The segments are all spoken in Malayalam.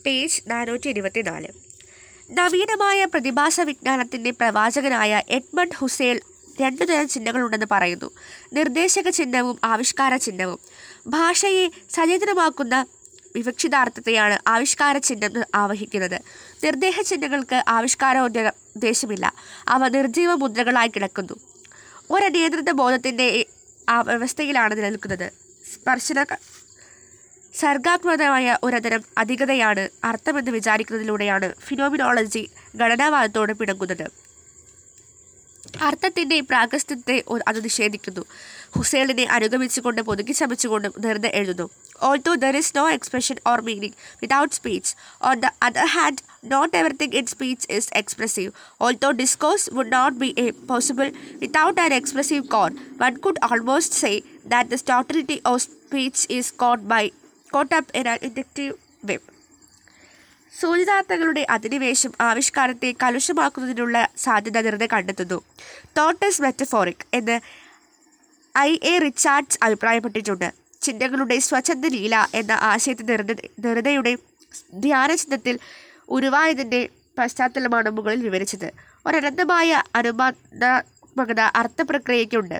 പേജ് നാനൂറ്റി ഇരുപത്തിനാല് നവീനമായ പ്രതിഭാസ വിജ്ഞാനത്തിൻ്റെ പ്രവാചകനായ എഡ്മണ്ട് ഹുസേൽ രണ്ടു തരം ചിഹ്നങ്ങളുണ്ടെന്ന് പറയുന്നു നിർദ്ദേശക ചിഹ്നവും ആവിഷ്കാര ചിഹ്നവും ഭാഷയെ സചേതനമാക്കുന്ന വിവക്ഷിതാർത്ഥത്തെയാണ് ആവിഷ്കാര ചിഹ്നം ആവഹിക്കുന്നത് നിർദ്ദേശ ചിഹ്നങ്ങൾക്ക് ആവിഷ്കാര ഉദ്ദേ- ഉദ്ദേശമില്ല അവ നിർജീവ മുദ്രകളായി കിടക്കുന്നു ഒരനിയന്ത്രിത ബോധത്തിൻ്റെ ആ വ്യവസ്ഥയിലാണ് നിലനിൽക്കുന്നത് സ്പർശന സർഗാത്മകമായ ഒരുതരം അധികതയാണ് അർത്ഥമെന്ന് വിചാരിക്കുന്നതിലൂടെയാണ് ഫിനോമിനോളജി ഘടനാവാദത്തോട് പിണങ്ങുന്നത് അർത്ഥത്തിൻ്റെ പ്രാഗസ്ത്യത്തെ ഒ- അത് നിഷേധിക്കുന്നു ഹുസൈലിനെ അനുഗമിച്ചുകൊണ്ട് പൊതുക്കി ചമച്ചുകൊണ്ടും ധൃത എഴുതുന്നു although there is no expression or meaning without speech on the other hand not everything in speech is expressive although discourse would not be a possible without an expressive core one could almost say that the totality of speech is caught by caught up in an inductive web സൂചിതാർത്ഥങ്ങളുടെ അധിനിവേശം ആവിഷ്കാരത്തെ കലുഷമാക്കുന്നതിനുള്ള സാധ്യത ധൃത കണ്ടെത്തുന്നു തോട്ടസ് മെറ്റഫോറിക് എന്ന് ഐ എ റിച്ചാർഡ്സ് അഭിപ്രായപ്പെട്ടിട്ടുണ്ട് ചിഹ്നങ്ങളുടെ സ്വച്ഛന്ത ലീല എന്ന ആശയത്തെ ധൃത ധൃതയുടെ ധ്യാനചിഹ്നത്തിൽ ഉരുവായതിൻ്റെ പശ്ചാത്തലമാണ് മുകളിൽ വിവരിച്ചത് ഒരനന്തമായ അനുബന്ധമകത അർത്ഥപ്രക്രിയയ്ക്കുണ്ട്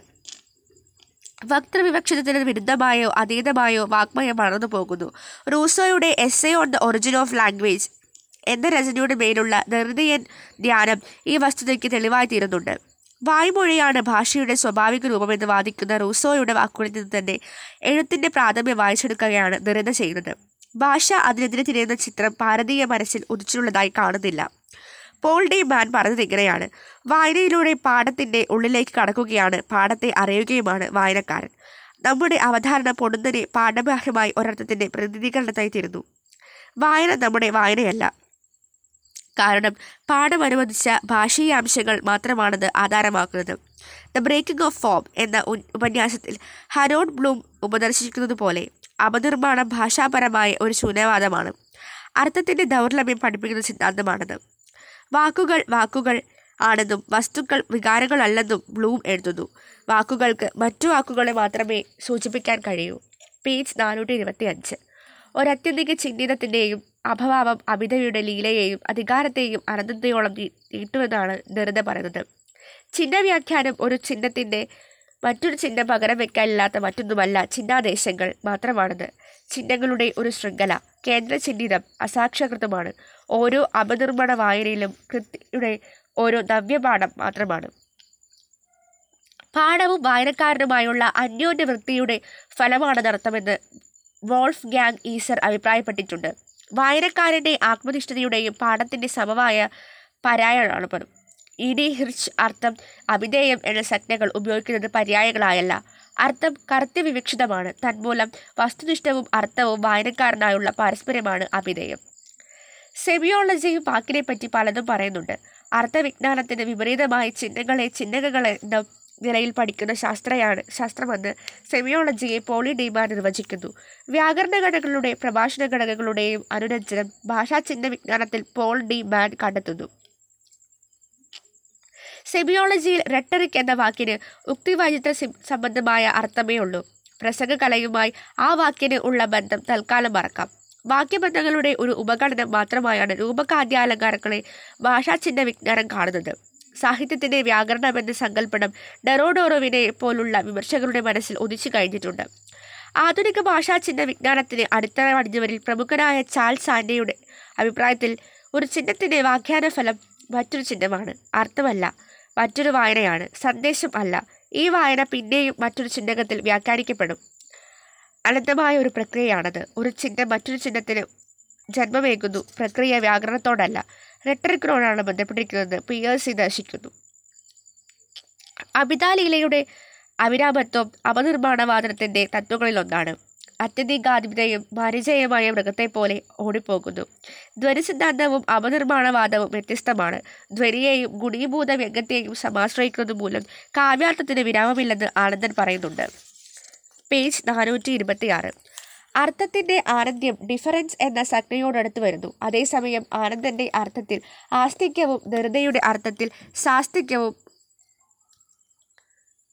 വക്തവിവക്ഷിതത്തിന് വിരുദ്ധമായോ അതീതമായോ വാഗ്മയം വളർന്നു പോകുന്നു റൂസോയുടെ essay on the origin of language എന്ന രചനയുടെ മേലുള്ള ധൃതിയൻ ധ്യാനം ഈ വസ്തുതയ്ക്ക് തെളിവായി തീരുന്നുണ്ട് വായ്മൊഴിയാണ് ഭാഷയുടെ സ്വാഭാവിക രൂപമെന്ന് വാദിക്കുന്ന റൂസോയുടെ വാക്കുകളിൽ നിന്ന് തന്നെ എഴുത്തിൻ്റെ പ്രാഥമ്യം വായിച്ചെടുക്കുകയാണ് ധൃത ചെയ്യുന്നത് ഭാഷ അതിനെതിരെ തിരിയുന്ന ചിത്രം ഭാരതീയ മനസ്സിൽ ഉദിച്ചിട്ടുള്ളതായി കാണുന്നില്ല പോൾ ഡി മാൻ പറഞ്ഞത് ഇങ്ങനെയാണ് വായനയിലൂടെ പാഠത്തിൻ്റെ ഉള്ളിലേക്ക് കടക്കുകയാണ് പാഠത്തെ അറിയുകയുമാണ് വായനക്കാരൻ നമ്മുടെ അവധാരണ പൊടുന്നനെ പാഠബാഹ്യമായി ഒരർത്ഥത്തിൻ്റെ പ്രതിനിധീകരണത്തായി തീരുന്നു വായന നമ്മുടെ വായനയല്ല കാരണം പാഠം അനുവദിച്ച ഭാഷീയ അംശങ്ങൾ മാത്രമാണത് ആധാരമാക്കുന്നത് ദ ബ്രേക്കിംഗ് ഓഫ് ഫോം എന്ന ഉൻ- ഉപന്യാസത്തിൽ ഹരോഡ് ബ്ലൂം ഉപദർശിക്കുന്നത് പോലെ അപനിർമ്മാണം ഭാഷാപരമായ ഒരു ശൂന്യവാദമാണ് അർത്ഥത്തിൻ്റെ ദൗർലഭ്യം പഠിപ്പിക്കുന്ന സിദ്ധാന്തമാണത് വാക്കുകൾ വാക്കുകൾ ആണെന്നും വസ്തുക്കൾ വികാരങ്ങളല്ലെന്നും ബ്ലൂം എഴുതുന്നു വാക്കുകൾക്ക് മറ്റു വാക്കുകളെ മാത്രമേ സൂചിപ്പിക്കാൻ കഴിയൂ പേജ് നാനൂറ്റി ഇരുപത്തി അഞ്ച് ഒരത്യന്തിക ചിഹ്നിതത്തിൻ്റെയും അഭാവം അമിതയുടെ ലീലയെയും അധികാരത്തെയും അനന്തതയോളം നീ- നീട്ടുമെന്നാണ് ധൃത പറയുന്നത് ചിഹ്നവ്യാഖ്യാനം ഒരു ചിഹ്നത്തിൻ്റെ മറ്റൊരു ചിഹ്നം പകരം വെക്കാനില്ലാത്ത മറ്റൊന്നുമല്ല ചിഹ്നാദേശങ്ങൾ മാത്രമാണത് ചിഹ്നങ്ങളുടെ ഒരു ശൃംഖല കേന്ദ്ര ചിഹ്നിതം അസാക്ഷകൃതമാണ് ഓരോ അപനിർമ്മാണ വായനയിലും കൃത്യയുടെ ഓരോ നവ്യപാഠം മാത്രമാണ് പാഠവും വായനക്കാരനുമായുള്ള അന്യോന്യ വൃത്തിയുടെ ഫലമാണെന്നർത്ഥമെന്ന് വോൾഫ് ഗ്യാങ് ഈസർ അഭിപ്രായപ്പെട്ടിട്ടുണ്ട് വായനക്കാരൻ്റെ ആത്മനിഷ്ഠതയുടെയും പാഠത്തിൻ്റെ സമമായ പര്യായമാണ് പദം ഇ ഡി ഹിർച്ച് അർത്ഥം അഭിധേയം എന്ന സംജ്ഞകൾ ഉപയോഗിക്കുന്നത് പര്യായങ്ങളായല്ല അർത്ഥം കർത്തവ്യവിക്ഷിതമാണ് തന്മൂലം വസ്തുനിഷ്ഠവും അർത്ഥവും വായനക്കാരനായുള്ള പാരസ്പര്യമാണ് അഭിധേയം സെമിയോളജിയും വാക്കിനെ പറ്റി പലതും പറയുന്നുണ്ട് അർത്ഥവിജ്ഞാനത്തിന് വിപരീതമായി ചിഹ്നങ്ങളെ ചിഹ്നങ്ങളെ എന്ന നിലയിൽ പഠിക്കുന്ന ശാസ്ത്രയാണ് ശാസ്ത്രമെന്ന് സെമിയോളജിയെ പോളി ഡിമാൻ നിർവചിക്കുന്നു വ്യാകരണ ഘടകങ്ങളുടെ പ്രഭാഷണ ഘടകങ്ങളുടെയും അനുരഞ്ജനം ഭാഷാചിഹ്ന വിജ്ഞാനത്തിൽ പോൾ ഡി മാൻ കണ്ടെത്തുന്നു സെമിയോളജിയിൽ റെട്ടറിക് എന്ന വാക്കിന് ഉക്തിവൈചിത്ര സംബന്ധമായ അർത്ഥമേ ഉള്ളൂ പ്രസംഗകലയുമായി ആ വാക്കിന് ഉള്ള ബന്ധം തൽക്കാലം മറക്കാം വാക്യബന്ധങ്ങളുടെ ഒരു ഉപഗണനം മാത്രമായാണ് രൂപകാദ്യാലങ്കാരങ്ങളെ ഭാഷാചിഹ്ന വിജ്ഞാനം കാണുന്നത് സാഹിത്യത്തിൻ്റെ വ്യാകരണം എന്ന സങ്കല്പനം ഡെറോഡോറോവിനെ പോലുള്ള വിമർശകരുടെ മനസ്സിൽ ഉദിച്ചു കഴിഞ്ഞിട്ടുണ്ട് ആധുനിക ഭാഷാചിഹ്ന വിജ്ഞാനത്തിന് അടിത്തറ പടിഞ്ഞവരിൽ പ്രമുഖനായ ചാൾസ് ആൻഡയുടെ അഭിപ്രായത്തിൽ ഒരു ചിഹ്നത്തിൻ്റെ വ്യാഖ്യാന ഫലം മറ്റൊരു ചിഹ്നമാണ് അർത്ഥമല്ല മറ്റൊരു വായനയാണ് സന്ദേശം അല്ല ഈ വായന പിന്നെയും മറ്റൊരു ചിഹ്നകത്തിൽ വ്യാഖ്യാനിക്കപ്പെടും അനന്തമായ ഒരു പ്രക്രിയയാണത് ഒരു ചിഹ്നം മറ്റൊരു ചിഹ്നത്തിന് ജന്മമേകുന്നു പ്രക്രിയ വ്യാകരണത്തോടല്ല റെട്ടറിക്കിനോടാണ് ബന്ധപ്പെട്ടിരിക്കുന്നത് പിയേഴ്സി ദർശിക്കുന്നു അമിതാലീലയുടെ അവിരാമത്വം അപനിർമ്മാണവാദനത്തിൻ്റെ തത്വങ്ങളിലൊന്നാണ് അത്യധികാധിപതയും പരിചയമായ മൃഗത്തെ പോലെ ഓടിപ്പോകുന്നു ധ്വനി സിദ്ധാന്തവും അപനിർമ്മാണവാദവും വ്യത്യസ്തമാണ് ധ്വനിയെയും ഗുണീഭൂത വ്യംഗത്തെയും സമാശ്രയിക്കുന്നത് മൂലം കാവ്യാർത്ഥത്തിന് വിരാമമില്ലെന്ന് ആനന്ദൻ പറയുന്നുണ്ട് പേജ് നാനൂറ്റി ഇരുപത്തിയാറ് അർത്ഥത്തിൻ്റെ ആനന്ദ്യം ഡിഫറൻസ് എന്ന സംജ്ഞയോടടുത്ത് വരുന്നു അതേസമയം ആനന്ദൻ്റെ അർത്ഥത്തിൽ ആസ്തിക്യവും ധൃതയുടെ അർത്ഥത്തിൽ സാസ്തിക്യവും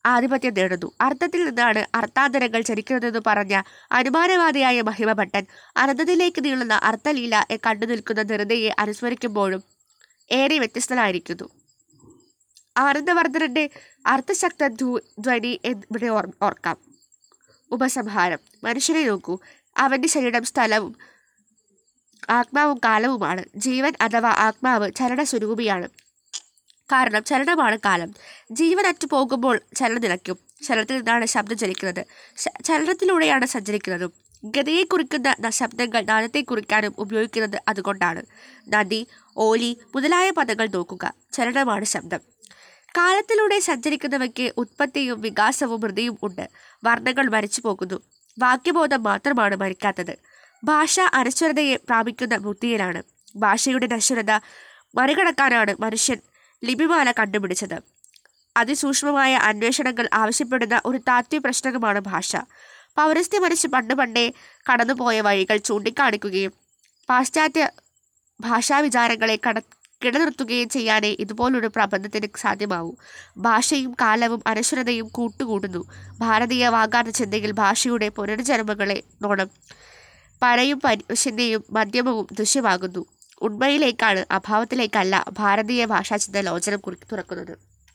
ആധിപത്യം നേടുന്നു അർത്ഥത്തിൽ നിന്നാണ് അർത്ഥാന്തരങ്ങൾ ചരിക്കുന്നതെന്ന് പറഞ്ഞ അനുമാനവാദിയായ മഹിമഭട്ടൻ അനന്തത്തിലേക്ക് നീളുന്ന അർത്ഥലീല കണ്ടു നിൽക്കുന്ന ധൃതയെ അനുസ്മരിക്കുമ്പോഴും ഏറെ വ്യത്യസ്തനായിരിക്കുന്നു ആനന്ദവർദ്ധനന്റെ അർത്ഥശക്ത ധ്വ- ധ്വനി ഇവിടെ ഓർ- ഓർക്കാം ഉപസംഹാരം മനുഷ്യനെ നോക്കൂ അവന്റെ ശരീരം സ്ഥലവും ആത്മാവും കാലവുമാണ് ജീവൻ അഥവാ ആത്മാവ് ചലനസ്വരൂപിയാണ് കാരണം ചലനമാണ് കാലം ജീവൻ അറ്റു പോകുമ്പോൾ ചലനം നിലയ്ക്കും ചലനത്തിൽ നിന്നാണ് ശബ്ദം ചലിക്കുന്നത് ശ- ചലനത്തിലൂടെയാണ് സഞ്ചരിക്കുന്നതും ഗതിയെ കുറിക്കുന്ന ന- ശബ്ദങ്ങൾ നാദത്തെ കുറിക്കാനും ഉപയോഗിക്കുന്നത് അതുകൊണ്ടാണ് നദി ഓലി മുതലായ പദങ്ങൾ നോക്കുക ചലനമാണ് ശബ്ദം കാലത്തിലൂടെ സഞ്ചരിക്കുന്നവയ്ക്ക് ഉത്പത്തിയും വികാസവും വൃതിയും ഉണ്ട് വർണ്ണങ്ങൾ മരിച്ചു പോകുന്നു വാക്യബോധം മാത്രമാണ് മരിക്കാത്തത് ഭാഷ അനശ്വരതയെ പ്രാപിക്കുന്ന ബുദ്ധിയിലാണ് ഭാഷയുടെ നശ്വരത മറികടക്കാനാണ് മനുഷ്യൻ ലിപിമാല കണ്ടുപിടിച്ചത് അതിസൂക്ഷ്മമായ അന്വേഷണങ്ങൾ ആവശ്യപ്പെടുന്ന ഒരു താത്വിക പ്രശ്നമാണ് ഭാഷ പൗരസ്ത്യ മനുഷ്യ പണ്ട് പണ്ടേ കടന്നുപോയ വഴികൾ ചൂണ്ടിക്കാണിക്കുകയും പാശ്ചാത്യ ഭാഷാവിചാരങ്ങളെ കട കിടനിർത്തുകയും ചെയ്യാനേ ഇതുപോലൊരു പ്രബന്ധത്തിന് സാധ്യമാവൂ ഭാഷയും കാലവും അനശ്വരതയും കൂട്ടുകൂടുന്നു ഭാരതീയ വാഗാർത്ഥ ചിന്തയിൽ ഭാഷയുടെ പുനർജന്മങ്ങളെ നോണം പരയും പരുഷന്റെയും മധ്യമവും ദൃശ്യമാകുന്നു ഉണ്മയിലേക്കാണ് അഭാവത്തിലേക്കല്ല ഭാരതീയ ഭാഷാചിന്ത ലോചനം കുറി തുറക്കുന്നത്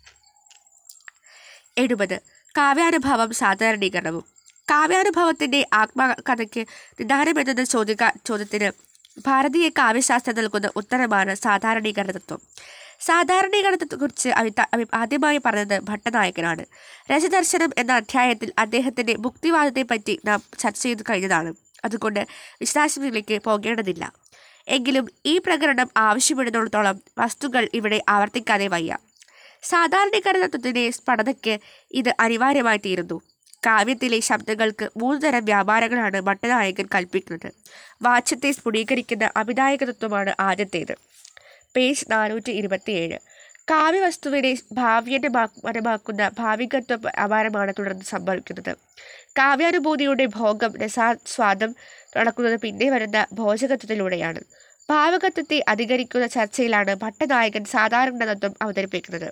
എഴുപത് കാവ്യാനുഭവം സാധാരണീകരണവും കാവ്യാനുഭവത്തിന്റെ ആത്മകഥയ്ക്ക് നിദാനമെന്ന ചോദിക ചോദ്യത്തിന് ഭാരതീയ കാവ്യശാസ്ത്രം നൽകുന്ന ഉത്തരമാണ് സാധാരണീകരണ തത്വം സാധാരണീകരണത്തെക്കുറിച്ച് അഭിത- അഭി- ആദ്യമായി പറഞ്ഞത് ഭട്ടനായകനാണ് രസദർശനം എന്ന അധ്യായത്തിൽ അദ്ദേഹത്തിന്റെ മുക്തിവാദത്തെപ്പറ്റി നാം ചർച്ച ചെയ്തു കഴിഞ്ഞതാണ് അതുകൊണ്ട് വിശദാംശങ്ങളിലേക്ക് പോകേണ്ടതില്ല എങ്കിലും ഈ പ്രകരണം ആവശ്യപ്പെടുന്നിടത്തോളം വസ്തുക്കൾ ഇവിടെ ആവർത്തിക്കാതെ വയ്യ സാധാരണീകരണ തത്വത്തിന്റെ സ്ഫടതയ്ക്ക് ഇത് അനിവാര്യമായി തീരുന്നു കാവ്യത്തിലെ ശബ്ദങ്ങൾക്ക് മൂന്ന് തരം വ്യാപാരങ്ങളാണ് ഭട്ടനായകൻ കൽപ്പിക്കുന്നത് വാച്യത്തെ സ്ഫുടീകരിക്കുന്ന അഭിദായക തത്വമാണ് ആദ്യത്തേത് പേജ് നാനൂറ്റി ഇരുപത്തിയേഴ് കാവ്യവസ്തുവിനെ ഭാവ്യനമാക്കുന്ന ഭാവികത്വ വ്യാപാരമാണ് തുടർന്ന് സംഭവിക്കുന്നത് കാവ്യാനുഭൂതിയുടെ ഭോഗം രസാസ്വാദം നടക്കുന്നത് പിന്നെ വരുന്ന ഭോജകത്വത്തിലൂടെയാണ് ഭാവകത്വത്തെ അധികരിക്കുന്ന ചർച്ചയിലാണ് ഭട്ടനായകൻ സാധാരണ തത്വം അവതരിപ്പിക്കുന്നത്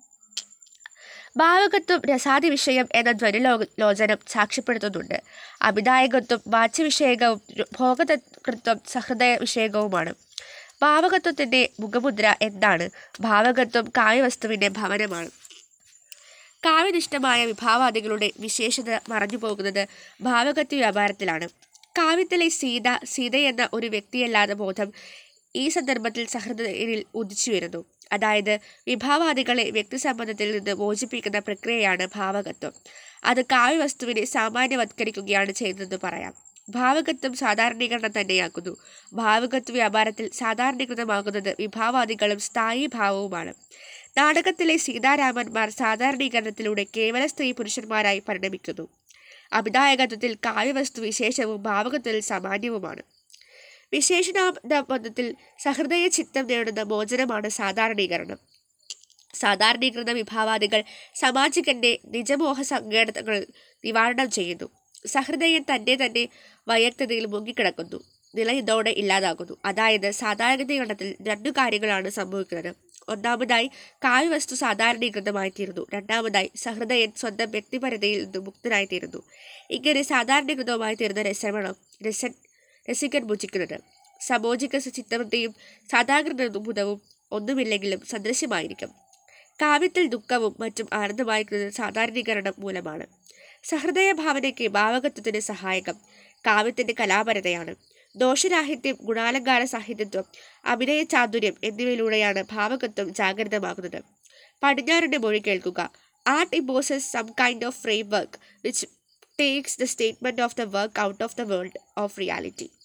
ഭാവകത്വം രസാദി വിഷയം എന്ന ധ്വനിലോ ലോചനം സാക്ഷ്യപ്പെടുത്തുന്നുണ്ട് അഭിദായകത്വം വാച്യവിഷയകവും ഭോഗതൃത്വം സഹൃദയ വിഷയകവുമാണ് ഭാവകത്വത്തിന്റെ മുഖമുദ്ര എന്താണ് ഭാവകത്വം കാവ്യവസ്തുവിന്റെ ഭവനമാണ് കാവ്യനിഷ്ഠമായ വിഭാവാദികളുടെ വിശേഷത മറഞ്ഞു പോകുന്നത് ഭാവകത്വ വ്യാപാരത്തിലാണ് കാവ്യത്തിലെ സീത സീതയെന്ന ഒരു വ്യക്തിയല്ലാത്ത ബോധം ഈ സന്ദർഭത്തിൽ സഹൃദയനിൽ ഉദിച്ചു വരുന്നു അതായത് വിഭാവാദികളെ വ്യക്തിസംബന്ധത്തിൽ നിന്ന് മോചിപ്പിക്കുന്ന പ്രക്രിയയാണ് ഭാവകത്വം അത് കാവ്യവസ്തുവിനെ സാമാന്യവത്കരിക്കുകയാണ് ചെയ്തതെന്ന് പറയാം ഭാവകത്വം സാധാരണീകരണം തന്നെയാക്കുന്നു ഭാവകത്വ വ്യാപാരത്തിൽ സാധാരണീകൃതമാകുന്നത് വിഭാവാദികളും സ്ഥായി ഭാവവുമാണ് നാടകത്തിലെ സീതാരാമന്മാർ സാധാരണീകരണത്തിലൂടെ കേവല സ്ത്രീ പുരുഷന്മാരായി പരിണമിക്കുന്നു അഭിദായകത്വത്തിൽ കാവ്യവസ്തു വിശേഷവും ഭാവകത്വത്തിൽ സാമാന്യവുമാണ് വിശേഷണബന്ധത്തിൽ സഹൃദയ ചിത്തം നേടുന്ന മോചനമാണ് സാധാരണീകരണം സാധാരണീകൃത വിഭാവാദികൾ സമാജികന്റെ നിജമോഹ സങ്കേതങ്ങൾ നിവാരണം ചെയ്യുന്നു സഹൃദയൻ തന്നെ തന്നെ വൈയക്തതയിൽ മുങ്ങിക്കിടക്കുന്നു നില ഇതോടെ ഇല്ലാതാകുന്നു അതായത് സാധാരണീകരണത്തിൽ രണ്ടു കാര്യങ്ങളാണ് സംഭവിക്കുന്നത് ഒന്നാമതായി കാവ്യവസ്തു സാധാരണീകൃതമായിത്തീരുന്നു രണ്ടാമതായി സഹൃദയൻ സ്വന്തം വ്യക്തിപരതയിൽ നിന്ന് മുക്തനായിത്തീരുന്നു ഇങ്ങനെ സാധാരണീകൃതമായി തീരുന്ന രസമാണ് രസൻ രസികൻ ഭുജിക്കുന്നത് സമോചിക ചിത്തവൃത്തിയും സാധാരണഭൂതവും ഒന്നുമില്ലെങ്കിലും സദൃശ്യമായിരിക്കും കാവ്യത്തിൽ ദുഃഖവും മറ്റും ആനന്ദമായിരിക്കുന്നത് സാധാരണീകരണം മൂലമാണ് സഹൃദയ ഭാവനയ്ക്ക് ഭാവകത്വത്തിന് സഹായകം കാവ്യത്തിന്റെ കലാപരതയാണ് ദോഷരാഹിത്യം ഗുണാലങ്കാര സാഹിത്യത്വം അഭിനയ ചാതുര്യം എന്നിവയിലൂടെയാണ് ഭാവകത്വം ജാഗ്രതമാകുന്നത് പടിഞ്ഞാറിന്റെ മൊഴി കേൾക്കുക art imposes some kind of framework which takes the statement of the work out of the world of reality